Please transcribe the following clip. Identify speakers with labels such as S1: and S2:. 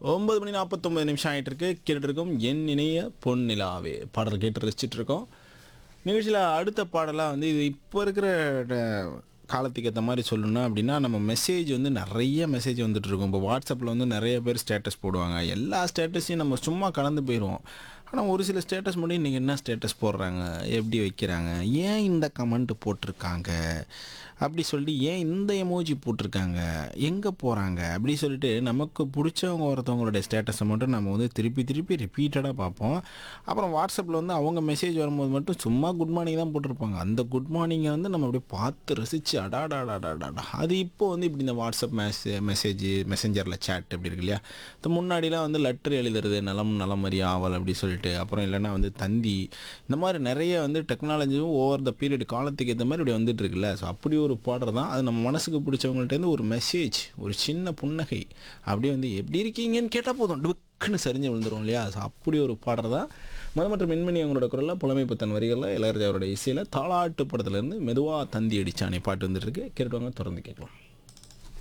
S1: ஒன்பது மணி நாற்பத்தொம்பது நிமிஷம் ஆகிட்டு இருக்கு கேட்டுட்டு இருக்கோம் என் இணைய பொன்னிலாவே பாடல் கேட்டு ரசிச்சுட்டு இருக்கோம் நிகழ்ச்சியில் அடுத்த பாடலாக வந்து இது இப்போ இருக்கிற ட- காலத்துக்கு ஏற்ற மாதிரி சொல்லணும்னா அப்படின்னா நம்ம மெசேஜ் வந்து நிறைய மெசேஜ் வந்துட்டு இருக்கும் இப்போ வாட்ஸ்அப்பில் வந்து நிறைய பேர் ஸ்டேட்டஸ் போடுவாங்க எல்லா ஸ்டேட்டஸையும் நம்ம சும்மா கடந்து போயிடுவோம் ஆனால் ஒரு சில ஸ்டேட்டஸ் மட்டும் இன்றைக்கி என்ன ஸ்டேட்டஸ் போடுறாங்க எப்படி வைக்கிறாங்க ஏன் இந்த கமெண்ட் போட்டிருக்காங்க அப்படி சொல்லிட்டு ஏன் இந்த எமோஜி போட்டிருக்காங்க எங்கே போகிறாங்க அப்படி சொல்லிட்டு நமக்கு பிடிச்சவங்க ஒருத்தவங்களுடைய ஸ்டேட்டஸை மட்டும் நம்ம வந்து திருப்பி திருப்பி ரிப்பீட்டடாக பார்ப்போம் அப்புறம் வாட்ஸ்அப்பில் வந்து அவங்க மெசேஜ் வரும்போது மட்டும் சும்மா குட் மார்னிங் தான் போட்டிருப்பாங்க அந்த குட் மார்னிங்கை வந்து நம்ம அப்படியே பார்த்து ரசித்து அடாடாடாடாடா அது இப்போ வந்து இப்படி இந்த வாட்ஸ்அப் மெசே மெசேஜ் மெசேஞ்சரில் சேட் இப்படி இருக்கு இல்லையா இது முன்னாடிலாம் வந்து லெட்டர் எழுதுறது நலம் நலமறி ஆவல் அப்படி சொல்லிட்டு அப்புறம் இல்லைன்னா வந்து தந்தி இந்த மாதிரி நிறைய வந்து டெக்னாலஜியும் ஓவர் த பீரியட் காலத்துக்கு ஏற்ற மாதிரி இப்படி வந்துட்டு இருக்குல்ல ஸோ அப்படி ஒரு பாடல் தான் அது நம்ம மனசுக்கு பிடிச்சவங்கள்ட்டேருந்து ஒரு மெசேஜ் ஒரு சின்ன புன்னகை அப்படியே வந்து எப்படி இருக்கீங்கன்னு கேட்டால் போதும் டுக்குன்னு சரிஞ்சு விழுந்துரும் இல்லையா ஸோ அப்படி ஒரு பாடல் தான் மது மற்றும் மின்மணி அவங்களோட குரலில் புலமை புத்தன் வரிகளில் இளையராஜாவோட இசையில் தாளாட்டு படத்துலேருந்து மெதுவாக தந்தி அடிச்சானே பாட்டு வந்துட்டு இருக்கு கேட்டுவாங்க தொடர்ந்து கேட்கலாம்